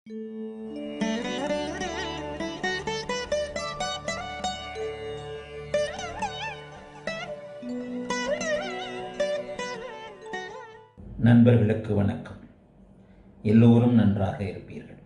நண்பர்களுக்கு வணக்கம் எல்லோரும் நன்றாக இருப்பீர்கள்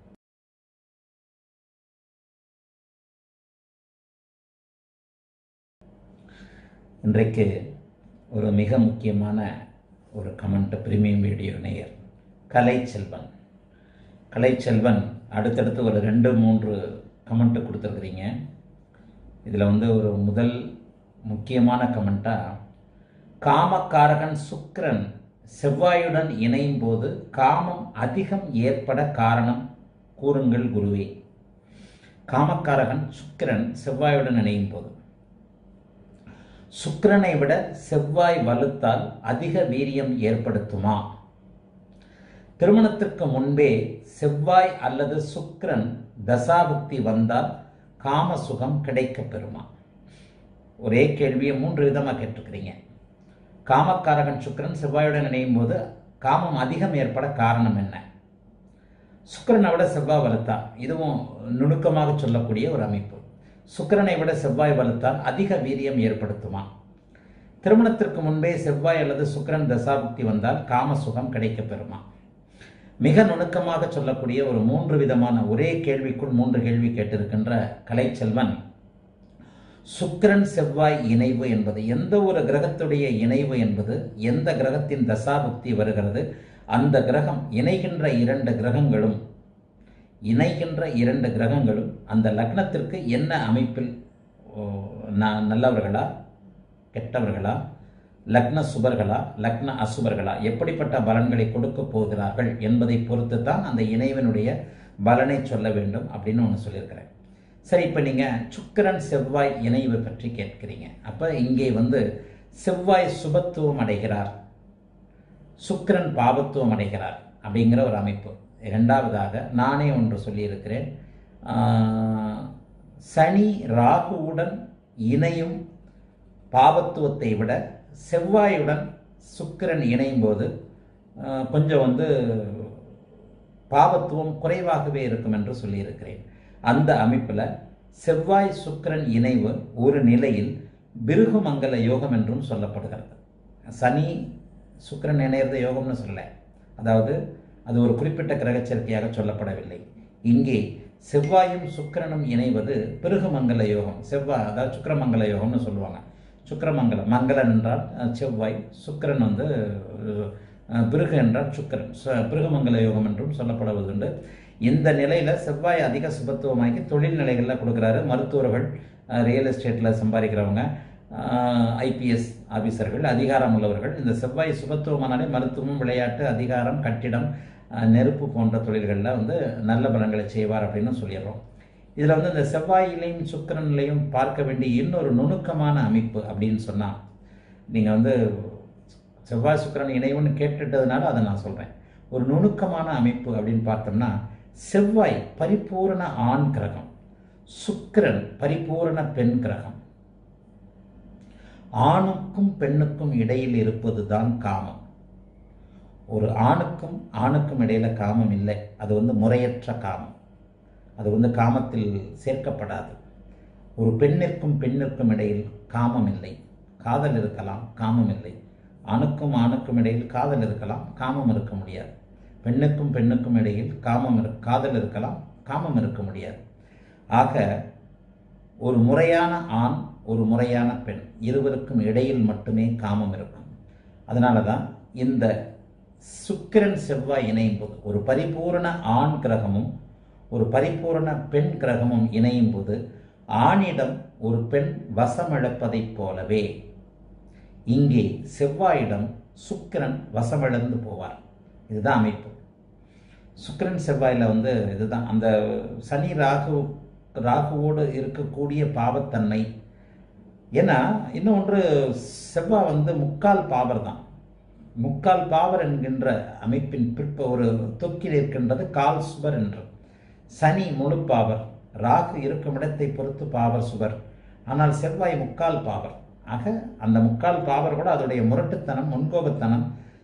இன்றைக்கு ஒரு மிக முக்கியமான ஒரு கமெண்ட் பிரீமியம் வீடியோ நேயர் கலைச்செல்வன் கலைச்செல்வன் அடுத்தடுத்து ஒரு ரெண்டு மூன்று கமெண்ட் கொடுத்துருக்குறீங்க இதில் வந்து ஒரு முதல் முக்கியமான கமெண்ட்டாக காமக்காரகன் சுக்கிரன் செவ்வாயுடன் இணையும் போது காமம் அதிகம் ஏற்பட காரணம் கூறுங்கள் குருவே காமக்காரகன் சுக்கிரன் செவ்வாயுடன் இணையும் போது சுக்கிரனை விட செவ்வாய் வலுத்தால் அதிக வீரியம் ஏற்படுத்துமா திருமணத்திற்கு முன்பே செவ்வாய் அல்லது சுக்கிரன் தசாபுக்தி வந்தால் காம சுகம் கிடைக்கப் பெறுமா ஒரே கேள்வியை மூன்று விதமாக கேட்டிருக்கிறீங்க காமக்காரகன் சுக்கிரன் செவ்வாயுடன் இணையும் போது காமம் அதிகம் ஏற்பட காரணம் என்ன சுக்கிரனை விட செவ்வாய் வலுத்தா இதுவும் நுணுக்கமாக சொல்லக்கூடிய ஒரு அமைப்பு சுக்கிரனை விட செவ்வாய் வலுத்தால் அதிக வீரியம் ஏற்படுத்துமா திருமணத்திற்கு முன்பே செவ்வாய் அல்லது சுக்கிரன் தசாபுக்தி வந்தால் காம சுகம் கிடைக்கப் பெறுமா மிக நுணுக்கமாக சொல்லக்கூடிய ஒரு மூன்று விதமான ஒரே கேள்விக்குள் மூன்று கேள்வி கேட்டிருக்கின்ற கலைச்செல்வன் சுக்கிரன் செவ்வாய் இணைவு என்பது எந்த ஒரு கிரகத்துடைய இணைவு என்பது எந்த கிரகத்தின் தசாபுக்தி வருகிறது அந்த கிரகம் இணைகின்ற இரண்டு கிரகங்களும் இணைகின்ற இரண்டு கிரகங்களும் அந்த லக்னத்திற்கு என்ன அமைப்பில் நல்லவர்களா கெட்டவர்களா லக்ன சுபர்களா லக்ன அசுபர்களா எப்படிப்பட்ட பலன்களை கொடுக்க போகிறார்கள் என்பதை பொறுத்து தான் அந்த இணைவனுடைய பலனை சொல்ல வேண்டும் அப்படின்னு ஒன்று சொல்லியிருக்கிறேன் சரி இப்போ நீங்கள் சுக்கிரன் செவ்வாய் இணைவு பற்றி கேட்கிறீங்க அப்போ இங்கே வந்து செவ்வாய் சுபத்துவம் அடைகிறார் சுக்கிரன் பாபத்துவம் அடைகிறார் அப்படிங்கிற ஒரு அமைப்பு இரண்டாவதாக நானே ஒன்று சொல்லியிருக்கிறேன் சனி ராகுவுடன் இணையும் பாபத்துவத்தை விட செவ்வாயுடன் சுக்கிரன் இணையும் போது கொஞ்சம் வந்து பாவத்துவம் குறைவாகவே இருக்கும் என்று சொல்லியிருக்கிறேன் அந்த அமைப்பில் செவ்வாய் சுக்கிரன் இணைவு ஒரு நிலையில் பிருகுமங்கல யோகம் என்றும் சொல்லப்படுகிறது சனி சுக்கிரன் இணையிறது யோகம்னு சொல்ல அதாவது அது ஒரு குறிப்பிட்ட கிரகச்சரிக்கையாக சொல்லப்படவில்லை இங்கே செவ்வாயும் சுக்கிரனும் இணைவது பிருகுமங்கல யோகம் செவ்வாய் அதாவது சுக்கிரமங்கல யோகம்னு சொல்லுவாங்க சுக்கிரமங்கலம் மங்களன் என்றால் செவ்வாய் சுக்கிரன் வந்து பிருகு என்றால் சுக்கிரன் பிருகுமங்கல யோகம் என்றும் சொல்லப்படுவதுண்டு இந்த நிலையில் செவ்வாய் அதிக சுபத்துவமாக்கி தொழில் நிலைகளில் கொடுக்குறாரு மருத்துவர்கள் ரியல் எஸ்டேட்டில் சம்பாதிக்கிறவங்க ஐபிஎஸ் ஆஃபீஸர்கள் அதிகாரம் உள்ளவர்கள் இந்த செவ்வாய் சுபத்துவமானாலே மருத்துவம் விளையாட்டு அதிகாரம் கட்டிடம் நெருப்பு போன்ற தொழில்களில் வந்து நல்ல பலன்களை செய்வார் அப்படின்னு சொல்லிடுறோம் இதில் வந்து இந்த செவ்வாயிலையும் சுக்கரன்லையும் பார்க்க வேண்டிய இன்னொரு நுணுக்கமான அமைப்பு அப்படின்னு சொன்னால் நீங்கள் வந்து செவ்வாய் சுக்கரன் இணைவுன்னு கேட்டுட்டதுனால அதை நான் சொல்கிறேன் ஒரு நுணுக்கமான அமைப்பு அப்படின்னு பார்த்தோம்னா செவ்வாய் பரிபூரண ஆண் கிரகம் சுக்கிரன் பரிபூரண பெண் கிரகம் ஆணுக்கும் பெண்ணுக்கும் இடையில் இருப்பது தான் காமம் ஒரு ஆணுக்கும் ஆணுக்கும் இடையில காமம் இல்லை அது வந்து முறையற்ற காமம் அது வந்து காமத்தில் சேர்க்கப்படாது ஒரு பெண்ணிற்கும் பெண்ணிற்கும் இடையில் காமம் இல்லை காதல் இருக்கலாம் காமம் இல்லை ஆணுக்கும் ஆணுக்கும் இடையில் காதல் இருக்கலாம் காமம் இருக்க முடியாது பெண்ணுக்கும் பெண்ணுக்கும் இடையில் காமம் இரு காதல் இருக்கலாம் காமம் இருக்க முடியாது ஆக ஒரு முறையான ஆண் ஒரு முறையான பெண் இருவருக்கும் இடையில் மட்டுமே காமம் இருக்கும் அதனால தான் இந்த சுக்கிரன் செவ்வாய் இணையும் போது ஒரு பரிபூரண ஆண் கிரகமும் ஒரு பரிபூரண பெண் கிரகமும் இணையும் போது ஆணிடம் ஒரு பெண் வசமிழப்பதைப் போலவே இங்கே செவ்வாயிடம் சுக்கிரன் வசமிழந்து போவார் இதுதான் அமைப்பு சுக்கிரன் செவ்வாயில் வந்து இதுதான் அந்த சனி ராகு ராகுவோடு இருக்கக்கூடிய பாவத்தன்மை ஏன்னா இன்னொன்று செவ்வாய் வந்து முக்கால் பாவர் தான் முக்கால் பாவர் என்கின்ற அமைப்பின் பிற்ப ஒரு தொக்கில் இருக்கின்றது கால் சுவர் என்று சனி முழு பாவர் ராகு இருக்கும் இடத்தை பொறுத்து பாவர் சுவர் ஆனால் செவ்வாய் முக்கால் பாவர் ஆக அந்த முக்கால் பாவர் கூட அதோடைய முரட்டுத்தனம் முன்கோபத்தனம்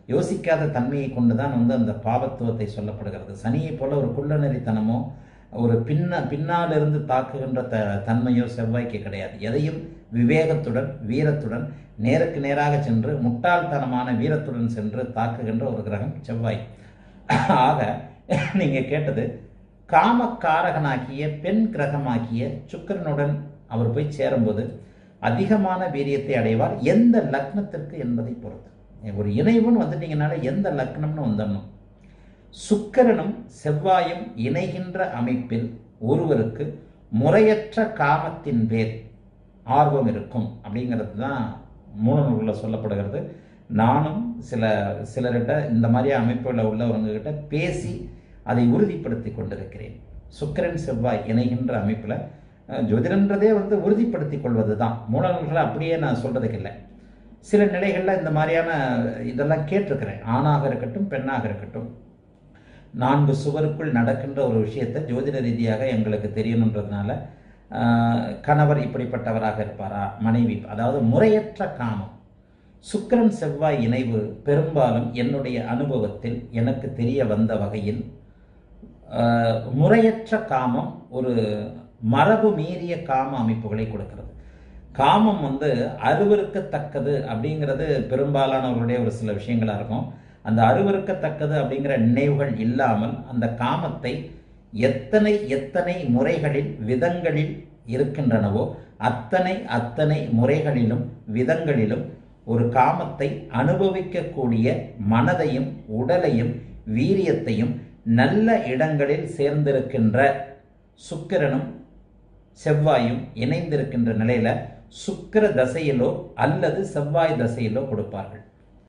யோசிக்காத தன்மையை கொண்டு தான் வந்து அந்த பாவத்துவத்தை சொல்லப்படுகிறது சனியை போல ஒரு குள்ளநெறித்தனமோ ஒரு பின்ன பின்னாலிருந்து தாக்குகின்ற த தன்மையோ செவ்வாய்க்கு கிடையாது எதையும் விவேகத்துடன் வீரத்துடன் நேருக்கு நேராக சென்று முட்டாள்தனமான வீரத்துடன் சென்று தாக்குகின்ற ஒரு கிரகம் செவ்வாய் ஆக நீங்கள் கேட்டது காமக்காரகனாகிய பெண் கிரகமாகிய சுக்கிரனுடன் அவர் போய் சேரும்போது அதிகமான வீரியத்தை அடைவார் எந்த லக்னத்திற்கு என்பதை பொறுத்து ஒரு இணைவுன்னு வந்துட்டீங்கனால எந்த லக்னம்னு வந்துடணும் சுக்கிரனும் செவ்வாயும் இணைகின்ற அமைப்பில் ஒருவருக்கு முறையற்ற காமத்தின் பேர் ஆர்வம் இருக்கும் அப்படிங்கிறது தான் மூல நூலில் சொல்லப்படுகிறது நானும் சில சிலர்கிட்ட இந்த மாதிரி அமைப்புகளில் உள்ளவங்ககிட்ட பேசி அதை உறுதிப்படுத்தி கொண்டிருக்கிறேன் சுக்கிரன் செவ்வாய் இணைகின்ற அமைப்பில் ஜோதிடன்றதே வந்து உறுதிப்படுத்தி கொள்வது தான் மூல நூல்களை அப்படியே நான் சொல்கிறதுக்கு இல்லை சில நிலைகளில் இந்த மாதிரியான இதெல்லாம் கேட்டிருக்கிறேன் ஆணாக இருக்கட்டும் பெண்ணாக இருக்கட்டும் நான்கு சுவருக்குள் நடக்கின்ற ஒரு விஷயத்தை ஜோதிட ரீதியாக எங்களுக்கு தெரியணுன்றதுனால கணவர் இப்படிப்பட்டவராக இருப்பாரா மனைவி அதாவது முறையற்ற காமம் சுக்கிரன் செவ்வாய் இணைவு பெரும்பாலும் என்னுடைய அனுபவத்தில் எனக்கு தெரிய வந்த வகையில் முறையற்ற காமம் ஒரு மரபு மீறிய காம அமைப்புகளை கொடுக்கிறது காமம் வந்து அருவருக்கத்தக்கது அப்படிங்கிறது பெரும்பாலானவர்களுடைய ஒரு சில விஷயங்களாக இருக்கும் அந்த அருவருக்கத்தக்கது அப்படிங்கிற நினைவுகள் இல்லாமல் அந்த காமத்தை எத்தனை எத்தனை முறைகளில் விதங்களில் இருக்கின்றனவோ அத்தனை அத்தனை முறைகளிலும் விதங்களிலும் ஒரு காமத்தை அனுபவிக்கக்கூடிய மனதையும் உடலையும் வீரியத்தையும் நல்ல இடங்களில் சேர்ந்திருக்கின்ற சுக்கிரனும் செவ்வாயும் இணைந்திருக்கின்ற நிலையில சுக்கிர தசையிலோ அல்லது செவ்வாய் தசையிலோ கொடுப்பார்கள்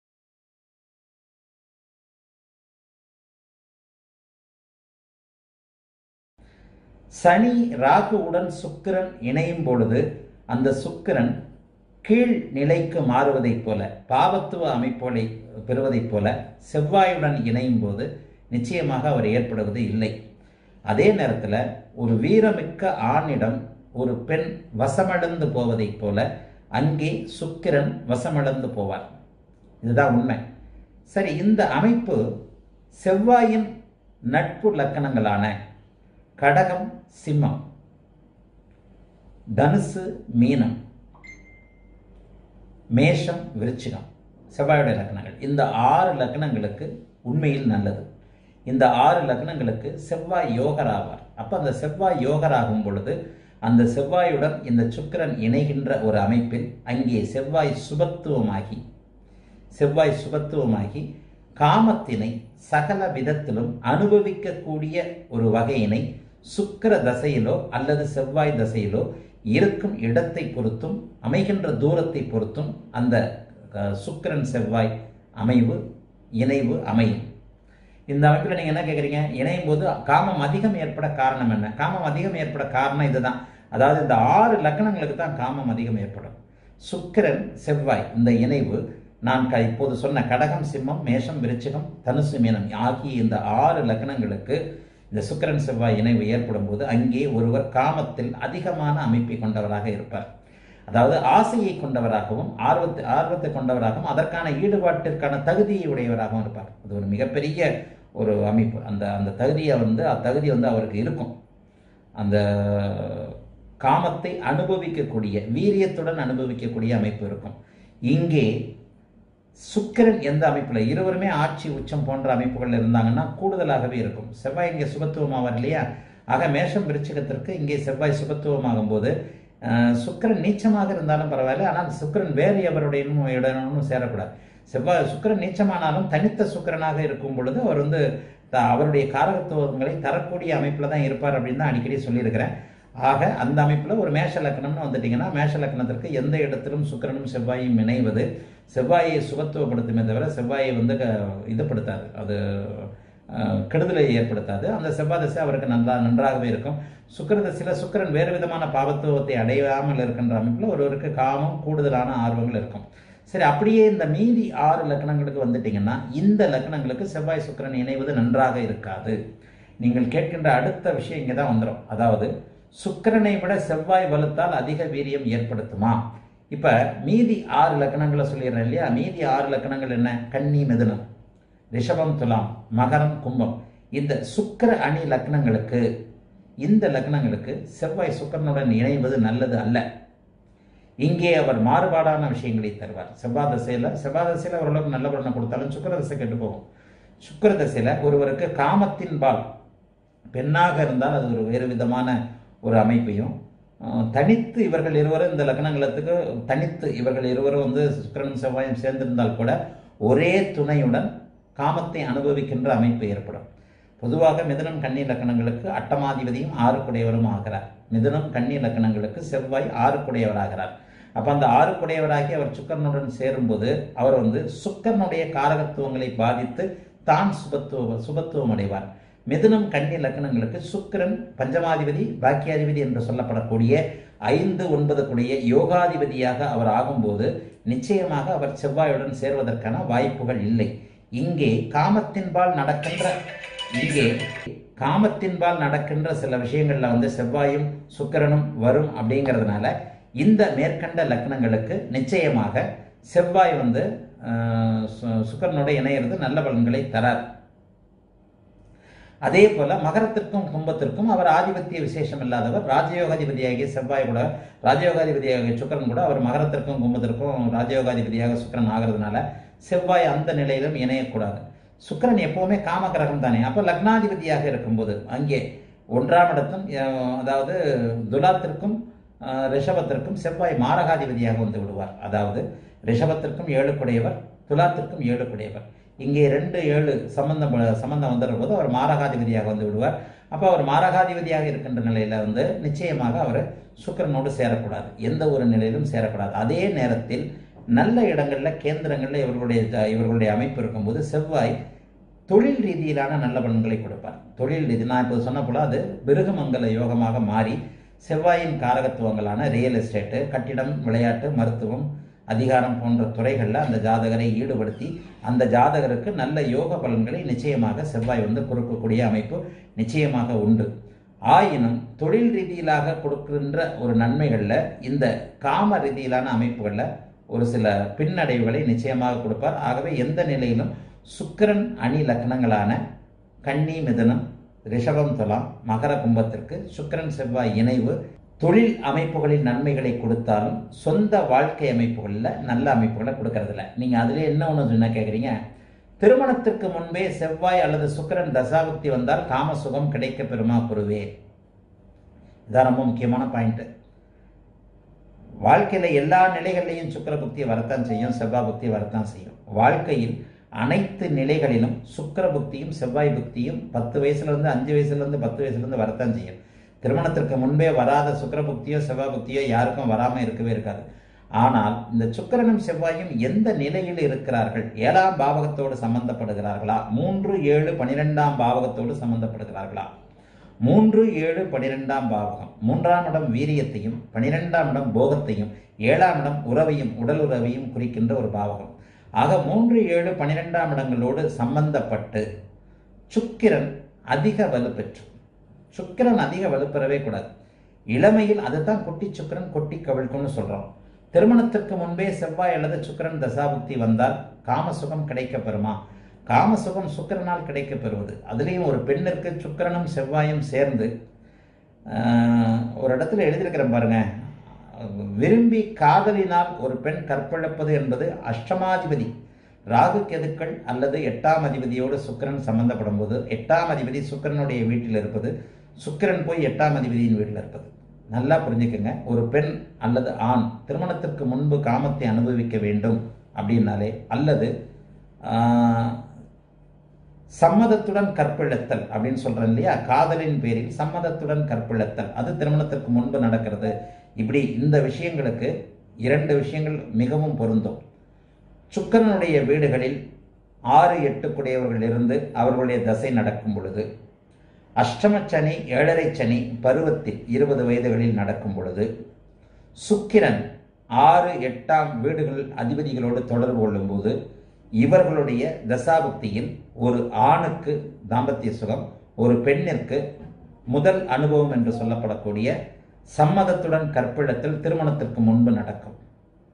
சனி ராகுவுடன் சுக்கிரன் இணையும் பொழுது அந்த சுக்கிரன் கீழ் நிலைக்கு மாறுவதைப் போல பாவத்துவ அமைப்புகளை பெறுவதைப் போல செவ்வாயுடன் இணையும் போது நிச்சயமாக அவர் ஏற்படுவது இல்லை அதே நேரத்தில் ஒரு வீரமிக்க ஆணிடம் ஒரு பெண் வசமடைந்து போவதைப் போல அங்கே சுக்கிரன் வசமடைந்து போவார் இதுதான் உண்மை சரி இந்த அமைப்பு செவ்வாயின் நட்பு லக்கணங்களான கடகம் சிம்மம் தனுசு மீனம் மேஷம் விருச்சிகம் செவ்வாயுடைய லக்னங்கள் இந்த ஆறு லக்னங்களுக்கு உண்மையில் நல்லது இந்த ஆறு லக்னங்களுக்கு செவ்வாய் யோகர் ஆவார் அப்போ அந்த செவ்வாய் யோகர் ஆகும் பொழுது அந்த செவ்வாயுடன் இந்த சுக்கிரன் இணைகின்ற ஒரு அமைப்பில் அங்கே செவ்வாய் சுபத்துவமாகி செவ்வாய் சுபத்துவமாகி காமத்தினை சகல விதத்திலும் அனுபவிக்கக்கூடிய ஒரு வகையினை சுக்கிர தசையிலோ அல்லது செவ்வாய் தசையிலோ இருக்கும் இடத்தை பொறுத்தும் அமைகின்ற தூரத்தை பொறுத்தும் அந்த சுக்கிரன் செவ்வாய் அமைவு இணைவு அமையும் இந்த அமைப்பில் நீங்கள் என்ன கேட்குறீங்க இணையும் போது காமம் அதிகம் ஏற்பட காரணம் என்ன காமம் அதிகம் ஏற்பட காரணம் இதுதான் அதாவது இந்த ஆறு லக்னங்களுக்கு தான் காமம் அதிகம் ஏற்படும் சுக்கிரன் செவ்வாய் இந்த இணைவு நான் க இப்போது சொன்ன கடகம் சிம்மம் மேஷம் விருச்சிகம் தனுசு மீனம் ஆகிய இந்த ஆறு லக்னங்களுக்கு இந்த சுக்கிரன் செவ்வாய் இணைவு ஏற்படும் போது அங்கே ஒருவர் காமத்தில் அதிகமான அமைப்பை கொண்டவராக இருப்பார் அதாவது ஆசையை கொண்டவராகவும் ஆர்வத்தை ஆர்வத்தை கொண்டவராகவும் அதற்கான ஈடுபாட்டிற்கான தகுதியை உடையவராகவும் இருப்பார் அது ஒரு மிகப்பெரிய ஒரு அமைப்பு அந்த அந்த தகுதியை வந்து தகுதி வந்து அவருக்கு இருக்கும் அந்த காமத்தை அனுபவிக்கக்கூடிய வீரியத்துடன் அனுபவிக்கக்கூடிய அமைப்பு இருக்கும் இங்கே சுக்கிரன் எந்த அமைப்பில் இருவருமே ஆட்சி உச்சம் போன்ற அமைப்புகள் இருந்தாங்கன்னா கூடுதலாகவே இருக்கும் செவ்வாய் இங்கே சுபத்துவமாவார் இல்லையா ஆக மேஷம் விருச்சிகத்திற்கு இங்கே செவ்வாய் சுபத்துவமாகும் போது சுக்கிரன் நீச்சமாக இருந்தாலும் பரவாயில்ல ஆனால் சுக்கிரன் வேறு எவருடையனும் இடனும் சேரக்கூடாது செவ்வாய் சுக்கிரன் நீச்சமானாலும் தனித்த சுக்கிரனாக இருக்கும் பொழுது அவர் வந்து அவருடைய காரகத்துவங்களை தரக்கூடிய அமைப்பில் தான் இருப்பார் அப்படின்னு தான் அடிக்கடி சொல்லியிருக்கிறேன் ஆக அந்த அமைப்பில் ஒரு மேஷ லக்னம்னு வந்துட்டிங்கன்னா மேஷ லக்னத்திற்கு எந்த இடத்திலும் சுக்கிரனும் செவ்வாயும் இணைவது செவ்வாயை சுபத்துவப்படுத்துமே தவிர செவ்வாயை வந்து இதுப்படுத்தாது அது கெடுதலை ஏற்படுத்தாது அந்த செவ்வாய் தசை அவருக்கு நல்லா நன்றாகவே இருக்கும் சுக்கர தசையில் சுக்கரன் வேறு விதமான பாவத்துவத்தை அடையாமல் இருக்கின்ற அமைப்பில் ஒருவருக்கு காமம் கூடுதலான ஆர்வங்கள் இருக்கும் சரி அப்படியே இந்த மீதி ஆறு லக்கணங்களுக்கு வந்துட்டீங்கன்னா இந்த லக்கணங்களுக்கு செவ்வாய் சுக்கரன் இணைவது நன்றாக இருக்காது நீங்கள் கேட்கின்ற அடுத்த விஷயம் இங்கே தான் வந்துடும் அதாவது சுக்கிரனை விட செவ்வாய் வலுத்தால் அதிக வீரியம் ஏற்படுத்துமா இப்போ மீதி ஆறு லக்கணங்களை சொல்லிடுறேன் இல்லையா மீதி ஆறு லக்கணங்கள் என்ன கன்னி மிதுனம் ரிஷபம் துலாம் மகரம் கும்பம் இந்த சுக்கிர அணி லக்னங்களுக்கு இந்த லக்னங்களுக்கு செவ்வாய் சுக்கரனுடன் இணைவது நல்லது அல்ல இங்கே அவர் மாறுபாடான விஷயங்களை தருவார் செவ்வாய் தசையில் செவ்வாய் தசையில் ஓரளவுக்கு நல்ல பலனை கொடுத்தாலும் சுக்கர தசை கெட்டு போகும் சுக்கர தசையில் ஒருவருக்கு காமத்தின் பால் பெண்ணாக இருந்தால் அது ஒரு வேறு விதமான ஒரு அமைப்பையும் அஹ், தனித்து இவர்கள் இருவரும் இந்த லக்னங்களுக்கு தனித்து இவர்கள் இருவரும் வந்து சுக்கிரனும் செவ்வாயும் சேர்ந்திருந்தால் கூட ஒரே துணையுடன் காமத்தை அனுபவிக்கின்ற அமைப்பு ஏற்படும் பொதுவாக மிதுனம் கன்னி லக்கணங்களுக்கு அட்டமாதிபதியும் ஆறுக்குடையவரும் ஆகிறார் மிதுனம் கன்னி லக்கணங்களுக்கு செவ்வாய் ஆறுக்குடையவராகிறார் அப்ப அந்த ஆறுக்குடையவராகி அவர் சுக்கரனுடன் சேரும்போது அவர் வந்து சுக்கரனுடைய காரகத்துவங்களை பாதித்து தான் சுபத்துவ சுபத்துவம் அடைவார் மிதுனம் கன்னி லக்கணங்களுக்கு சுக்கிரன் பஞ்சமாதிபதி பாக்கியாதிபதி என்று சொல்லப்படக்கூடிய ஐந்து ஒன்பது கூடிய யோகாதிபதியாக அவர் ஆகும்போது நிச்சயமாக அவர் செவ்வாயுடன் சேர்வதற்கான வாய்ப்புகள் இல்லை இங்கே காமத்தின்பால் நடக்கின்ற இங்கே காமத்தின்பால் நடக்கின்ற சில விஷயங்கள்ல வந்து செவ்வாயும் சுக்கிரனும் வரும் அப்படிங்கிறதுனால இந்த மேற்கண்ட லக்னங்களுக்கு நிச்சயமாக செவ்வாய் வந்து ஆஹ், சு- சுக்கிரனோட இணையிறது நல்ல பலன்களை தரார் அதே போல மகரத்திற்கும் கும்பத்திற்கும் அவர் ஆதிபத்திய விசேஷம் இல்லாதவர் ராஜயோகாதிபதியாகிய செவ்வாய் கூட ராஜயோகாதிபதியாகிய சுக்கிரன் கூட அவர் மகரத்திற்கும் கும்பத்திற்கும் ராஜயோகாதிபதியாக சுக்கிரன் ஆகிறதுனால செவ்வாய் அந்த நிலையிலும் இணையக்கூடாது சுக்கிரன் எப்பவுமே காம கிரகம் தானே அப்போ லக்னாதிபதியாக இருக்கும்போது அங்கே ஒன்றாம் இடத்தும் அஹ், அதாவது துலாத்திற்கும் அஹ், ரிஷபத்திற்கும் செவ்வாய் மாரகாதிபதியாக வந்து விடுவார் அதாவது ரிஷபத்திற்கும் ஏழுக்குடையவர் துலாத்திற்கும் ஏழுக்குடையவர் இங்கே ரெண்டு ஏழு சம்பந்தம் சம்பந்தம் வந்துடுற போது அவர் மாரகாதிபதியாக வந்து விடுவார் அப்போ அவர் மாரகாதிபதியாக இருக்கின்ற நிலையில வந்து நிச்சயமாக அவர் சுக்கிரனோடு சேரக்கூடாது எந்த ஒரு நிலையிலும் சேரக்கூடாது அதே நேரத்தில் நல்ல இடங்கள்ல கேந்திரங்கள்ல இவர்களுடைய த- இவர்களுடைய அமைப்பு இருக்கும்போது செவ்வாய் தொழில் ரீதியிலான நல்ல பலன்களை கொடுப்பார் தொழில் ரீதி நான் இப்போ சொன்ன போல அது பிருகமங்கல யோகமாக மாறி செவ்வாயின் காரகத்துவங்களான ரியல் எஸ்டேட்டு கட்டிடம் விளையாட்டு மருத்துவம் அதிகாரம் போன்ற துறைகளில் அந்த ஜாதகரை ஈடுபடுத்தி அந்த ஜாதகருக்கு நல்ல யோக பலன்களை நிச்சயமாக செவ்வாய் வந்து கொடுக்கக்கூடிய அமைப்பு நிச்சயமாக உண்டு ஆயினும் தொழில் ரீதியிலாக கொடுக்கின்ற ஒரு நன்மைகளில் இந்த காம ரீதியிலான அமைப்புகளில் ஒரு சில பின்னடைவுகளை நிச்சயமாக கொடுப்பார் ஆகவே எந்த நிலையிலும் சுக்கிரன் அணி லக்னங்களான கன்னி மிதனம் ரிஷபம் துலாம் மகர கும்பத்திற்கு சுக்கிரன் செவ்வாய் இணைவு தொழில் அமைப்புகளில் நன்மைகளை கொடுத்தாலும் சொந்த வாழ்க்கை அமைப்புகளில் நல்ல அமைப்புகளை கொடுக்கறதில்ல நீங்கள் அதிலே என்ன ஒன்று என்ன கேட்குறீங்க திருமணத்திற்கு முன்பே செவ்வாய் அல்லது சுக்கிரன் தசாபுக்தி வந்தால் காம சுகம் கிடைக்க பெறுமா குருவே இதான் ரொம்ப முக்கியமான பாயிண்ட் வாழ்க்கையில எல்லா நிலைகள்லையும் சுக்கிர புக்தி வரத்தான் செய்யும் செவ்வாய் புக்தி வரத்தான் செய்யும் வாழ்க்கையில் அனைத்து நிலைகளிலும் சுக்கிர புக்தியும் செவ்வாய் புக்தியும் பத்து வயசுல இருந்து அஞ்சு வயசுல இருந்து பத்து வயசுல இருந்து வரத்தான் செய்யும் திருமணத்திற்கு முன்பே வராத சுக்கிர புக்தியோ செவ்வாய் புக்தியோ யாருக்கும் வராம இருக்கவே இருக்காது ஆனால் இந்த சுக்கிரனும் செவ்வாயும் எந்த நிலையில் இருக்கிறார்கள் ஏழாம் பாவகத்தோடு சம்பந்தப்படுகிறார்களா மூன்று ஏழு பனிரெண்டாம் பாவகத்தோடு சம்பந்தப்படுகிறார்களா மூன்று ஏழு பனிரெண்டாம் பாவகம் மூன்றாம் இடம் வீரியத்தையும் பனிரெண்டாம் இடம் போகத்தையும் ஏழாம் இடம் உறவையும் உடல் உறவையும் குறிக்கின்ற ஒரு பாவகம் ஆக மூன்று ஏழு பனிரெண்டாம் இடங்களோடு சம்பந்தப்பட்டு சுக்கிரன் அதிக வலுப்பெற்று சுக்கிரன் அதிக வலுப்பெறவே கூடாது இளமையில் அதுதான் குட்டி சுக்கிரன் கொட்டி கவிழ்க்கும்னு சொல்றோம் திருமணத்திற்கு முன்பே செவ்வாய் அல்லது சுக்கிரன் தசாபுக்தி வந்தால் காமசுகம் கிடைக்க பெறுமா காமசுகம் சுக்கிரனால் கிடைக்க பெறுவது அதுலேயும் ஒரு பெண்ணிற்கு சுக்கிரனும் செவ்வாயும் சேர்ந்து ஆஹ், ஒரு இடத்துல எழுதியிருக்கிறேன் பாருங்க விரும்பி காதலினால் ஒரு பெண் கற்பிழப்பது என்பது அஷ்டமாதிபதி ராகு கெதுக்கள் அல்லது எட்டாம் அதிபதியோடு சுக்கிரன் சம்பந்தப்படும் போது எட்டாம் அதிபதி சுக்கிரனுடைய வீட்டில் இருப்பது சுக்கிரன் போய் எட்டாம் அதிபதியின் வீட்டில் இருப்பது நல்லா புரிஞ்சுக்கங்க ஒரு பெண் அல்லது ஆண் திருமணத்திற்கு முன்பு காமத்தை அனுபவிக்க வேண்டும் அப்படின்னாலே அல்லது ஆஹ், சம்மதத்துடன் கற்பிழத்தல் அப்படின்னு சொல்றேன் இல்லையா காதலின் பேரில் சம்மதத்துடன் கற்பிழத்தல் அது திருமணத்திற்கு முன்பு நடக்கிறது இப்படி இந்த விஷயங்களுக்கு இரண்டு விஷயங்கள் மிகவும் பொருந்தும் சுக்கரனுடைய வீடுகளில் ஆறு எட்டுக்குடையவர்கள் இருந்து அவர்களுடைய தசை நடக்கும் பொழுது அஷ்டம சனி ஏழரை சனி பருவத்தில் இருபது வயதுகளில் நடக்கும் பொழுது சுக்கிரன் ஆறு எட்டாம் வீடுகள் அதிபதிகளோடு தொடர்பு கொள்ளும்போது இவர்களுடைய தசாபுக்தியில் ஒரு ஆணுக்கு தாம்பத்திய சுகம் ஒரு பெண்ணிற்கு முதல் அனுபவம் என்று சொல்லப்படக்கூடிய சம்மதத்துடன் கற்பிழத்தில் திருமணத்திற்கு முன்பு நடக்கும்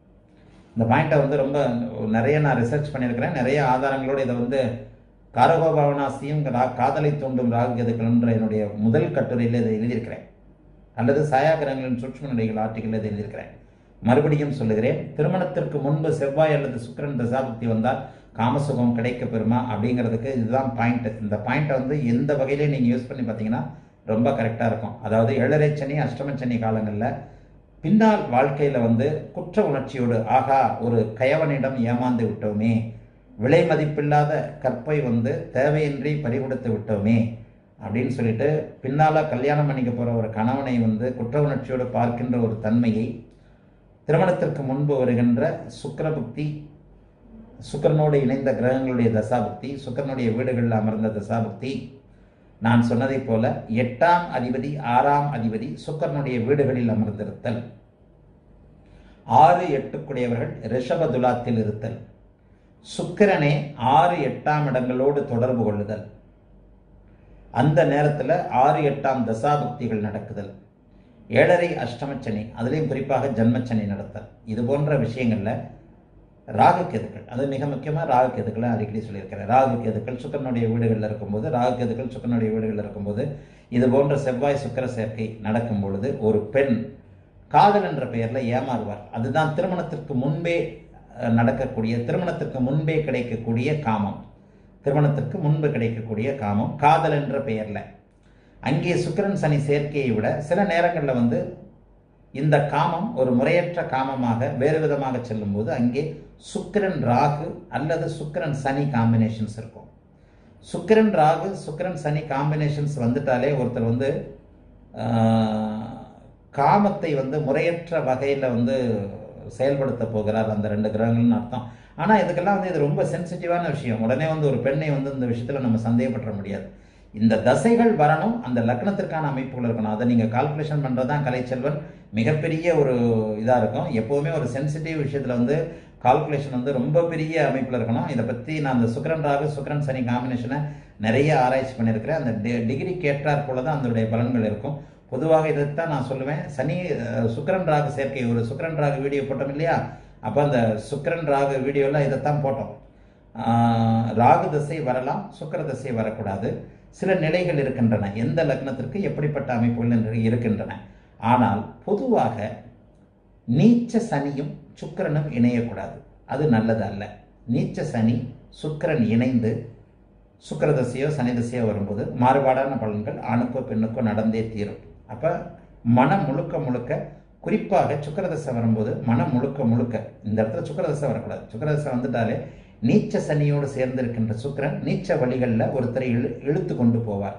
இந்த பாயிண்ட்டை வந்து ரொம்ப நிறைய நான் ரிசர்ச் பண்ணியிருக்கிறேன் நிறைய ஆதாரங்களோடு இதை வந்து காரகோபவனாசியும் ரா- காதலை தூண்டும் ராகு கேதுக்கள்ன்ற என்னுடைய முதல் கட்டுரையில் இதை எழுதியிருக்கிறேன் அல்லது சாயாகிரகங்களின் சூட்சும நிலைகள் ஆர்டிக்கல் இதை எழுதியிருக்கிறேன் மறுபடியும் சொல்லுகிறேன் திருமணத்திற்கு முன்பு செவ்வாய் அல்லது சுக்கிரன் தசாபக்தி வந்தால் காமசுகம் கிடைக்க பெறுமா அப்படிங்கிறதுக்கு இதுதான் பாயிண்ட் இந்த பாயிண்ட்டை வந்து எந்த வகையிலே நீங்கள் யூஸ் பண்ணி பார்த்தீங்கன்னா ரொம்ப கரெக்டாக இருக்கும் அதாவது ஏழரை சனி அஷ்டம சனி காலங்களில் பின்னால் வாழ்க்கையில் வந்து குற்ற உணர்ச்சியோடு ஆகா ஒரு கயவனிடம் ஏமாந்து விட்டோமே விலை மதிப்பில்லாத கற்பை வந்து தேவையின்றி பறிகொடுத்து விட்டோமே அப்படின்னு சொல்லிட்டு பின்னால் கல்யாணம் பண்ணிக்க போகிற ஒரு கணவனை வந்து குற்ற உணர்ச்சியோடு பார்க்கின்ற ஒரு தன்மையை திருமணத்திற்கு முன்பு வருகின்ற சுக்கிரபுக்தி சுக்கரனோடு இணைந்த கிரகங்களுடைய தசாபுக்தி சுக்கரனுடைய வீடுகளில் அமர்ந்த தசாபுக்தி நான் சொன்னதைப் போல எட்டாம் அதிபதி ஆறாம் அதிபதி சுக்கரனுடைய வீடுகளில் அமர்ந்திருத்தல் ஆறு எட்டுக்குடையவர்கள் ரிஷப துலாத்தில் இருத்தல் சுக்கிரனே ஆறு எட்டாம் இடங்களோடு தொடர்பு கொள்ளுதல் அந்த நேரத்தில் ஆறு எட்டாம் தசாபுக்திகள் நடக்குதல் ஏழரை அஷ்டமச்சனி அதுலேயும் குறிப்பாக ஜன்மச்சனி நடத்தல் இது போன்ற விஷயங்களில் ராகு கேதுக்கள் அது மிக முக்கியமாக ராகு கேதுக்களை அடிக்கடி சொல்லியிருக்கிறேன் ராகு கேதுக்கள் சுக்கரனுடைய வீடுகளில் இருக்கும்போது ராகு கேதுக்கள் சுக்கரனுடைய வீடுகளில் இருக்கும்போது இது போன்ற செவ்வாய் சுக்கிர சேர்க்கை நடக்கும் பொழுது ஒரு பெண் காதல் என்ற பெயரில் ஏமாறுவார் அதுதான் திருமணத்திற்கு முன்பே அஹ், நடக்கக்கூடிய திருமணத்திற்கு முன்பே கிடைக்கக்கூடிய காமம் திருமணத்திற்கு முன்பு கிடைக்கக்கூடிய காமம் காதல் என்ற பெயரில் அங்கே சுக்கிரன் சனி சேர்க்கையை விட சில நேரங்களில் வந்து இந்த காமம் ஒரு முறையற்ற காமமாக வேறு விதமாக செல்லும்போது அங்கே சுக்கிரன் ராகு அல்லது சுக்கிரன் சனி காம்பினேஷன்ஸ் இருக்கும் சுக்கிரன் ராகு சுக்கிரன் சனி காம்பினேஷன்ஸ் வந்துட்டாலே ஒருத்தர் வந்து ஆஹ், காமத்தை வந்து முறையற்ற வகையில் வந்து செயல்படுத்த போகிறார் அந்த ரெண்டு கிரகங்கள்னு அர்த்தம் ஆனால் இதுக்கெல்லாம் வந்து இது ரொம்ப சென்சிட்டிவான விஷயம் உடனே வந்து ஒரு பெண்ணை வந்து இந்த விஷயத்தில் நம்ம சந்தேகப்பட முடியாது இந்த தசைகள் வரணும் அந்த லக்னத்திற்கான அமைப்புகள் இருக்கணும் அதை நீங்கள் கால்குலேஷன் பண்ணுறது தான் கலைச்செல்வன் மிகப்பெரிய ஒரு இதாக இருக்கும் எப்போவுமே ஒரு சென்சிட்டிவ் விஷயத்தில் வந்து கால்குலேஷன் வந்து ரொம்ப பெரிய அமைப்பில் இருக்கணும் இதை பற்றி நான் அந்த சுக்கிரன் ராகு சுக்கிரன் சனி காம்பினேஷனை நிறைய ஆராய்ச்சி பண்ணியிருக்கிறேன் அந்த டி- டிகிரிக்கு ஏற்றாற் போல தான் அதனுடைய பலன்கள் இருக்கும் பொதுவாக இதைத்தான் நான் சொல்லுவேன் சனி அஹ், சுக்கிரன் ராகு சேர்க்கை ஒரு சுக்கிரன் ராகு வீடியோ போட்டோம் இல்லையா அப்போ அந்த சுக்கிரன் ராகு வீடியோவில் இதைத்தான் போட்டோம் ஆஹ், ராகு திசை வரலாம் சுக்கிர திசை வரக்கூடாது சில நிலைகள் இருக்கின்றன எந்த லக்னத்திற்கு எப்படிப்பட்ட அமைப்புகள் என்று இருக்கின்றன ஆனால் பொதுவாக நீச்ச சனியும் சுக்கிரனும் இணையக்கூடாது அது நல்லது அல்ல நீச்ச சனி சுக்கிரன் இணைந்து சுக்கிர தசையோ சனி தசையோ வரும்போது மாறுபாடான பலன்கள் ஆணுக்கோ பெண்ணுக்கோ நடந்தே தீரும் அப்போ மனம் முழுக்க முழுக்க குறிப்பாக சுக்கிரதசை வரும்போது மனம் முழுக்க முழுக்க இந்த இடத்துல சுக்கிரதசை வரக்கூடாது சுக்கிரதசை வந்துட்டாலே நீச்ச சனியோடு சேர்ந்திருக்கின்ற சுக்கிரன் நீச்ச வழிகளில் ஒருத்தரை இழு இழுத்து கொண்டு போவார்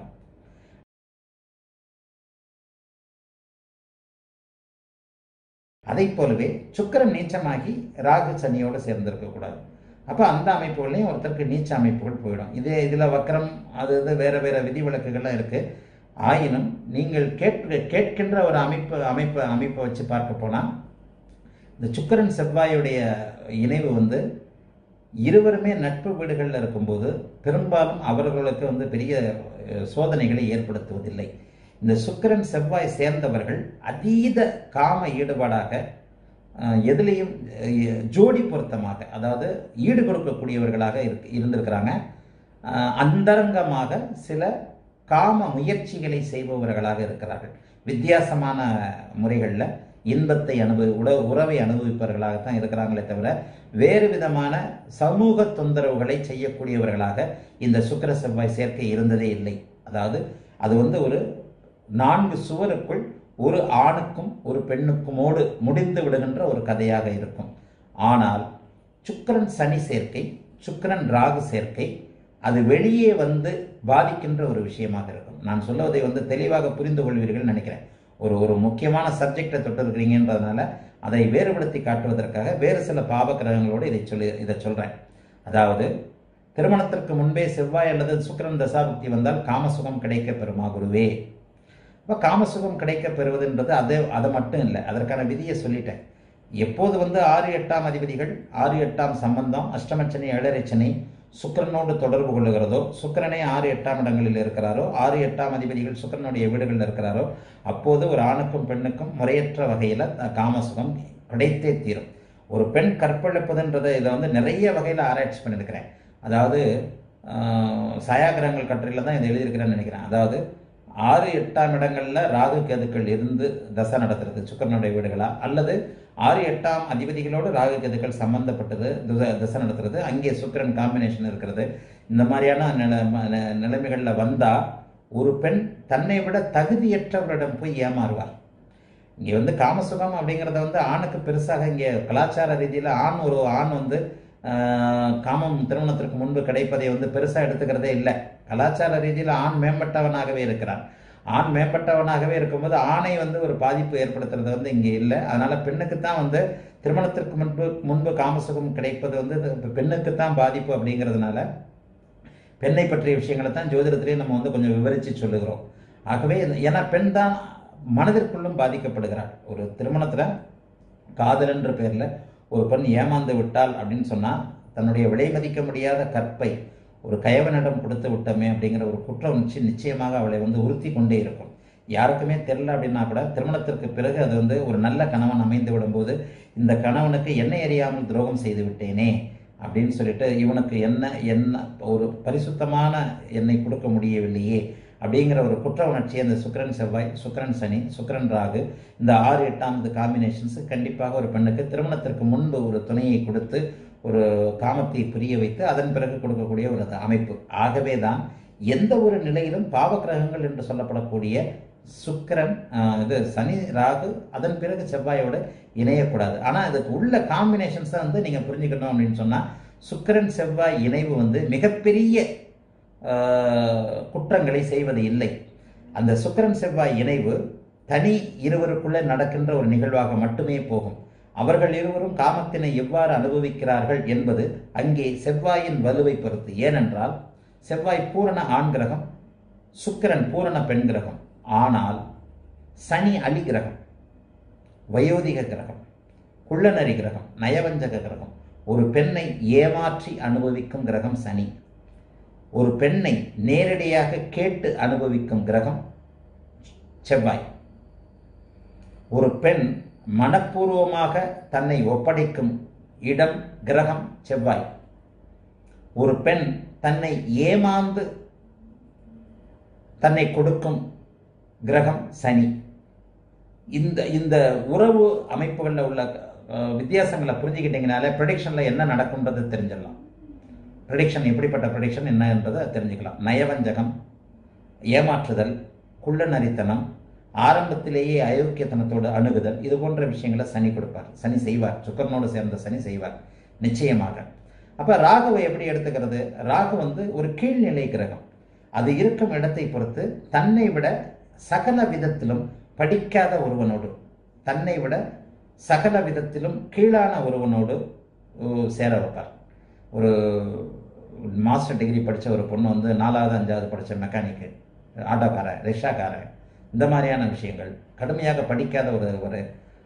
அதைப் போலவே சுக்கிரன் நீச்சமாகி ராகு சனியோடு சேர்ந்திருக்க கூடாது அப்போ அந்த அமைப்புகளையும் ஒருத்தருக்கு நீச்ச அமைப்புகள் போயிடும் இது இதில் வக்கரம் அது இது வேற வேற விதிவிலக்குகள்லாம் இருக்கு ஆயினும் நீங்கள் கேட்க கேட்கின்ற ஒரு அமைப்பு அமைப்பு அமைப்பை வச்சு பார்க்க போனால் இந்த சுக்கிரன் செவ்வாயுடைய இணைவு வந்து இருவருமே நட்பு வீடுகளில் இருக்கும்போது பெரும்பாலும் அவர்களுக்கு வந்து பெரிய அஹ், சோதனைகளை ஏற்படுத்துவதில்லை இந்த சுக்கிரன் செவ்வாய் சேர்ந்தவர்கள் அதீத காம ஈடுபாடாக அஹ், எதிலையும் அஹ், ஜோடி பொருத்தமாக அதாவது ஈடு கொடுக்கக்கூடியவர்களாக இருக்கு இருந்திருக்கிறாங்க அஹ், அந்தரங்கமாக சில காம முயற்சிகளை செய்பவர்களாக இருக்கிறார்கள் வித்தியாசமான முறைகளில் இன்பத்தை அனுபவி உட உறவை அனுபவிப்பவர்களாகத்தான் இருக்கிறாங்களே தவிர வேறு விதமான சமூக தொந்தரவுகளை செய்யக்கூடியவர்களாக இந்த சுக்கிர செவ்வாய் சேர்க்கை இருந்ததே இல்லை அதாவது அது வந்து ஒரு நான்கு சுவருக்குள் ஒரு ஆணுக்கும் ஒரு பெண்ணுக்குமோடு முடிந்து விடுகின்ற ஒரு கதையாக இருக்கும் ஆனால் சுக்கிரன் சனி சேர்க்கை சுக்கிரன் ராகு சேர்க்கை அது வெளியே வந்து பாதிக்கின்ற ஒரு விஷயமாக இருக்கும் நான் சொல்லுவதை வந்து தெளிவாக புரிந்து கொள்வீர்கள் நினைக்கிறேன் ஒரு ஒரு முக்கியமான சப்ஜெக்டை தொட்டிருக்கிறீங்கன்றதுனால அதை வேறுபடுத்தி காட்டுவதற்காக வேறு சில பாவ கிரகங்களோடு இதை சொல்லி இதை சொல்றேன் அதாவது திருமணத்திற்கு முன்பே செவ்வாய் அல்லது சுக்கிரன் தசாபுக்தி வந்தால் காமசுகம் கிடைக்க பெறுமா குருவே இப்போ காமசுகம் கிடைக்க பெறுவதுன்றது அது அது மட்டும் இல்லை அதற்கான விதியை சொல்லிட்டேன் எப்போது வந்து ஆறு எட்டாம் அதிபதிகள் ஆறு எட்டாம் சம்பந்தம் அஷ்டமச்சனி ஏழரைச்சனி சுக்கிரனோடு தொடர்பு கொள்ளுகிறதோ சுக்கிரனே ஆறு எட்டாம் இடங்களில் இருக்கிறாரோ ஆறு எட்டாம் அதிபதிகள் சுக்கிரனுடைய வீடுகளில் இருக்கிறாரோ அப்போது ஒரு ஆணுக்கும் பெண்ணுக்கும் முறையற்ற வகையில் காமசுகம் கிடைத்தே தீரும் ஒரு பெண் கற்பழிப்பதுன்றதை இதை வந்து நிறைய வகையில் ஆராய்ச்சி பண்ணியிருக்கிறேன் அதாவது ஆஹ், சாயாகிரகங்கள் கட்டுரையில் தான் இதை எழுதியிருக்கிறேன்னு நினைக்கிறேன் அதாவது ஆறு எட்டாம் இடங்கள்ல ராகு கேதுக்கள் இருந்து தசை நடத்துறது சுக்கரனுடைய வீடுகளா அல்லது ஆறு எட்டாம் அதிபதிகளோடு ராகு கேதுக்கள் சம்பந்தப்பட்டது துச- தசை நடத்துறது அங்கே சுக்கிரன் காம்பினேஷன் இருக்கிறது இந்த மாதிரியான நில ந- நிலைமைகள்ல வந்தா ஒரு பெண் தன்னை விட தகுதியற்றவரிடம் போய் ஏமாறுவார் இங்கே வந்து காமசுகம் அப்படிங்கிறத வந்து ஆணுக்கு பெருசாக இங்கே கலாச்சார ரீதியில் ஆண் ஒரு ஆண் வந்து ஆஹ், காமம் திருமணத்திற்கு முன்பு கிடைப்பதை வந்து பெருசாக எடுத்துக்கிறதே இல்லை கலாச்சார ரீதியில் ஆண் மேம்பட்டவனாகவே இருக்கிறான் ஆண் மேம்பட்டவனாகவே இருக்கும்போது ஆணை வந்து ஒரு பாதிப்பு ஏற்படுத்துறது வந்து இங்கே இல்லை அதனால பெண்ணுக்கு தான் வந்து திருமணத்திற்கு முன்பு முன்பு காமசுகம் கிடைப்பது வந்து பெண்ணுக்கு தான் பாதிப்பு அப்படிங்கிறதுனால பெண்ணை பற்றிய விஷயங்களை தான் ஜோதிடத்திலேயே நம்ம வந்து கொஞ்சம் விவரித்து சொல்லுகிறோம் ஆகவே இந்த- ஏன்னா பெண் தான் மனதிற்குள்ளும் பாதிக்கப்படுகிறாள் ஒரு திருமணத்தில் காதல் என்ற பேரில் ஒரு பெண் ஏமாந்து விட்டாள் அப்படின்னு சொன்னால் தன்னுடைய விலை மதிக்க முடியாத கற்பை ஒரு கயவனிடம் கொடுத்து விட்டோமே அப்படிங்கிற ஒரு குற்ற உணர்ச்சி நிச்சயமாக அவளை வந்து உறுத்தி கொண்டே இருக்கும் யாருக்குமே தெரில அப்படின்னா கூட திருமணத்திற்கு பிறகு அது வந்து ஒரு நல்ல கணவன் அமைந்து விடும்போது இந்த கணவனுக்கு என்னை அறியாமல் துரோகம் செய்து விட்டேனே அப்படின்னு சொல்லிட்டு இவனுக்கு என்ன என்ன ஒரு பரிசுத்தமான எண்ணெய் கொடுக்க முடியவில்லையே அப்படிங்கிற ஒரு குற்ற உணர்ச்சி அந்த சுக்கிரன் செவ்வாய் சுக்கிரன் சனி சுக்கிரன் ராகு இந்த ஆறு எட்டாம் காம்பினேஷன்ஸ் கண்டிப்பாக ஒரு பெண்ணுக்கு திருமணத்திற்கு முன்பு ஒரு துணையை கொடுத்து ஒரு காமத்தை புரிய வைத்து அதன் பிறகு கொடுக்கக்கூடிய ஒரு அமைப்பு ஆகவே தான் எந்த ஒரு நிலையிலும் பாவக்கிரகங்கள் என்று சொல்லப்படக்கூடிய சுக்கிரன் ஆஹ், இது சனி ராகு அதன் பிறகு செவ்வாயோடு இணையக்கூடாது ஆனால் இதுக்கு உள்ள காம்பினேஷன்ஸை வந்து நீங்கள் புரிஞ்சுக்கணும் அப்படின்னு சொன்னால் சுக்கிரன் செவ்வாய் இணைவு வந்து மிகப்பெரிய ஆஹ், குற்றங்களை செய்வது இல்லை அந்த சுக்கிரன் செவ்வாய் இணைவு தனி இருவருக்குள்ளே நடக்கின்ற ஒரு நிகழ்வாக மட்டுமே போகும் அவர்கள் இருவரும் காமத்தினை எவ்வாறு அனுபவிக்கிறார்கள் என்பது அங்கே செவ்வாயின் வலுவை பொறுத்து ஏனென்றால் செவ்வாய் பூரண ஆண் கிரகம் சுக்கிரன் பூரண பெண் கிரகம் ஆனால் சனி அலி கிரகம் வயோதிக கிரகம் குள்ளநரி கிரகம் நயவஞ்சக கிரகம் ஒரு பெண்ணை ஏமாற்றி அனுபவிக்கும் கிரகம் சனி ஒரு பெண்ணை நேரடியாக கேட்டு அனுபவிக்கும் கிரகம் செவ்வாய் ஒரு பெண் மனப்பூர்வமாக தன்னை ஒப்படைக்கும் இடம் கிரகம் செவ்வாய் ஒரு பெண் தன்னை ஏமாந்து தன்னை கொடுக்கும் கிரகம் சனி இந்த இந்த உறவு அமைப்புகளில் உள்ள அஹ், வித்தியாசங்களை புரிஞ்சுக்கிட்டீங்கனாலே ப்ரொடிக்ஷனில் என்ன நடக்கும்ன்றது தெரிஞ்சிடலாம் ப்ரொடிக்ஷன் எப்படிப்பட்ட ப்ரொடிக்ஷன் என்ன என்பதை தெரிஞ்சுக்கலாம் நயவஞ்சகம் ஏமாற்றுதல் குள்ளநரித்தனம் ஆரம்பத்திலேயே அயோக்கியத்தனத்தோடு அணுகுதல் இது போன்ற விஷயங்களை சனி கொடுப்பார் சனி செய்வார் சுக்கரனோடு சேர்ந்த சனி செய்வார் நிச்சயமாக அப்போ ராகுவை எப்படி எடுத்துக்கிறது ராகு வந்து ஒரு கீழ்நிலை கிரகம் அது இருக்கும் இடத்தை பொறுத்து தன்னை விட சகல விதத்திலும் படிக்காத ஒருவனோடு தன்னை விட சகல விதத்திலும் கீழான ஒருவனோடு உ, சேர வைப்பார் ஒரு மாஸ்டர் டிகிரி படித்த ஒரு பொண்ணு வந்து நாலாவது அஞ்சாவது படித்த மெக்கானிக்கு ஆட்டோக்காரன் ரிக்ஷாக்காரன் இந்த மாதிரியான விஷயங்கள் கடுமையாக படிக்காத ஒரு ஒரு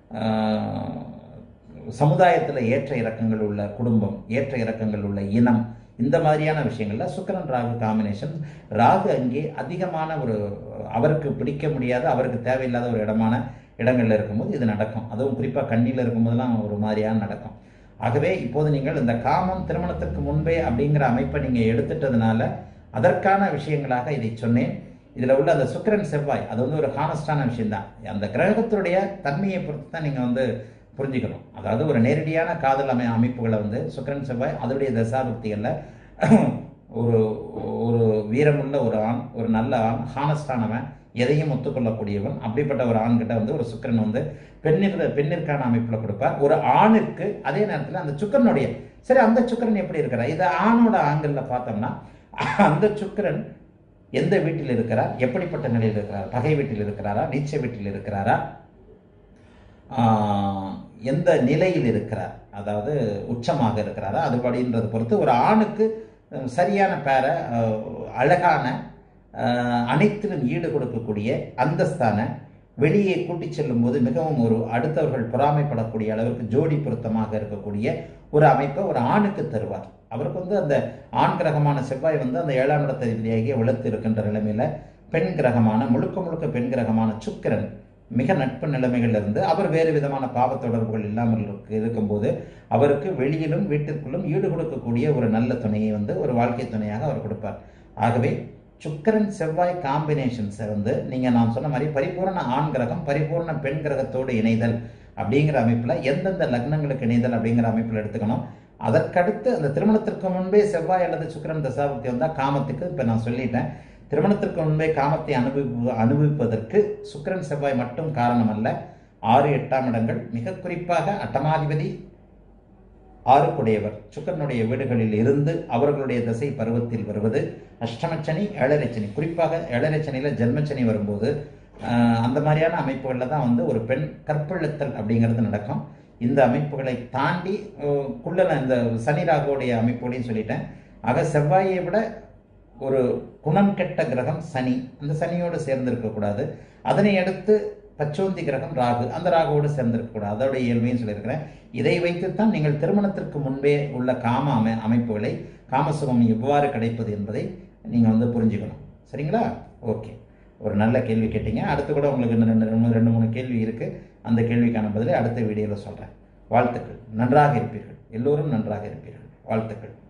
சமுதாயத்தில் ஏற்ற இறக்கங்கள் உள்ள குடும்பம் ஏற்ற இறக்கங்கள் உள்ள இனம் இந்த மாதிரியான விஷயங்கள்ல சுக்கிரன் ராகு காம்பினேஷன் ராகு அங்கே அதிகமான ஒரு அவருக்கு பிடிக்க முடியாத அவருக்கு தேவையில்லாத ஒரு இடமான இடங்கள்ல இருக்கும்போது இது நடக்கும் அதுவும் குறிப்பாக கண்ணியில் இருக்கும்போதெல்லாம் ஒரு மாதிரியான நடக்கும் ஆகவே இப்போது நீங்கள் இந்த காமம் திருமணத்திற்கு முன்பே அப்படிங்கிற அமைப்பை நீங்கள் எடுத்துட்டதுனால அதற்கான விஷயங்களாக இதை சொன்னேன் இதில் உள்ள அந்த சுக்கிரன் செவ்வாய் அது வந்து ஒரு ஹானஸ்டான விஷயம்தான் அந்த கிரகத்துடைய தன்மையை பொறுத்து தான் நீங்கள் வந்து புரிஞ்சுக்கணும் அதாவது ஒரு நேரடியான காதல் அமை அமைப்புகளை வந்து சுக்கிரன் செவ்வாய் அதனுடைய தசாபக்திகளில் ஒரு ஒரு வீரமுள்ள ஒரு ஆண் ஒரு நல்ல ஆண் ஹானஸ்டானவன் எதையும் ஒத்துக்கொள்ளக்கூடியவன் அப்படிப்பட்ட ஒரு ஆண்கிட்ட வந்து ஒரு சுக்கிரன் வந்து பெண்ணிற்கு பெண்ணிற்கான அமைப்பில் கொடுப்பார் ஒரு ஆணுக்கு அதே நேரத்தில் அந்த சுக்கிரனுடைய சரி அந்த சுக்கிரன் எப்படி இருக்கிறார் இதை ஆணோட ஆங்கிளில் பார்த்தோம்னா அந்த சுக்கிரன் எந்த வீட்டில் இருக்கிறார் எப்படிப்பட்ட நிலையில் இருக்கிறார் பகை வீட்டில் இருக்கிறாரா நீச்ச வீட்டில் இருக்கிறாரா ஆஹ், எந்த நிலையில் இருக்கிறார் அதாவது உச்சமாக இருக்கிறாரா அது படின்றதை பொறுத்து ஒரு ஆணுக்கு அஹ், சரியான பேரை அழகான ஆஹ், அனைத்திலும் ஈடு கொடுக்கக்கூடிய அந்தஸ்தான வெளியே கூட்டிச் செல்லும் போது மிகவும் ஒரு அடுத்தவர்கள் பொறாமைப்படக்கூடிய அளவிற்கு ஜோடி பொருத்தமாக இருக்கக்கூடிய ஒரு அமைப்பை ஒரு ஆணுக்கு தருவார் அவருக்கு வந்து அந்த ஆண் கிரகமான செவ்வாய் வந்து அந்த ஏழாம் இடத்தை விதியாக வளர்த்து இருக்கின்ற நிலைமையில பெண் கிரகமான முழுக்க முழுக்க பெண் கிரகமான சுக்கிரன் மிக நட்பு நிலைமைகள் இருந்து அவர் வேறு விதமான பாவ தொடர்புகள் இல்லாமல் இருக்கு இருக்கும்போது அவருக்கு வெளியிலும் வீட்டிற்குள்ளும் ஈடு கொடுக்கக்கூடிய ஒரு நல்ல துணையை வந்து ஒரு வாழ்க்கை துணையாக அவர் கொடுப்பார் ஆகவே சுக்கிரன் செவ்வாய் காம்பினேஷன்ஸை வந்து நீங்கள் நான் சொன்ன மாதிரி பரிபூரண ஆண் கிரகம் பரிபூரண பெண் கிரகத்தோடு இணைதல் அப்படிங்கிற அமைப்பில் எந்தெந்த லக்னங்களுக்கு இணைதல் அப்படிங்கிற அமைப்பில் எடுத்துக்கணும் அதற்கடுத்து அந்த திருமணத்திற்கு முன்பே செவ்வாய் அல்லது சுக்கிரன் தசாபக்தி வந்தால் காமத்துக்கு இப்போ நான் சொல்லிட்டேன் திருமணத்திற்கு முன்பே காமத்தை அனுபவி அனுபவிப்பதற்கு சுக்கிரன் செவ்வாய் மட்டும் காரணம் அல்ல ஆறு எட்டாம் இடங்கள் மிக குறிப்பாக அட்டமாதிபதி ஆறுக்குடையவர் சுக்கரனுடைய வீடுகளில் இருந்து அவர்களுடைய தசை பருவத்தில் வருவது அஷ்டமச்சனி ஏழரைச்சனி குறிப்பாக ஏழரைச்சனியில் ஜென்மச்சனி வரும்போது ஆஹ், அந்த மாதிரியான அமைப்புகளில் தான் வந்து ஒரு பெண் கற்பிழத்தல் அப்படிங்கிறது நடக்கும் இந்த அமைப்புகளை தாண்டி ஆஹ், குள்ளன இந்த சனி ராகுடைய அமைப்புகளையும் சொல்லிட்டேன் ஆக செவ்வாயை விட ஒரு குணம் கெட்ட கிரகம் சனி அந்த சனியோடு சேர்ந்து இருக்கக்கூடாது அதனை அடுத்து பச்சோந்தி கிரகம் ராகு அந்த ராகுவோடு சேர்ந்திருக்கக்கூடாது அதோட இயல்பையும் சொல்லியிருக்கிறேன் இதை வைத்துத்தான் நீங்கள் திருமணத்திற்கு முன்பே உள்ள காம அமை அமைப்புகளை காமசுகம் எவ்வாறு கிடைப்பது என்பதை நீங்கள் வந்து புரிஞ்சுக்கணும் சரிங்களா ஓகே ஒரு நல்ல கேள்வி கேட்டீங்க அடுத்து கூட உங்களுக்கு இன்னும் ரெண்டு ரெண்டு ரெண்டு மூணு கேள்வி இருக்குது அந்த கேள்விக்கான பதிலை அடுத்த வீடியோவில் சொல்கிறேன் வாழ்த்துக்கள் நன்றாக இருப்பீர்கள் எல்லோரும் நன்றாக இருப்பீர்கள் வாழ்த்துக்கள்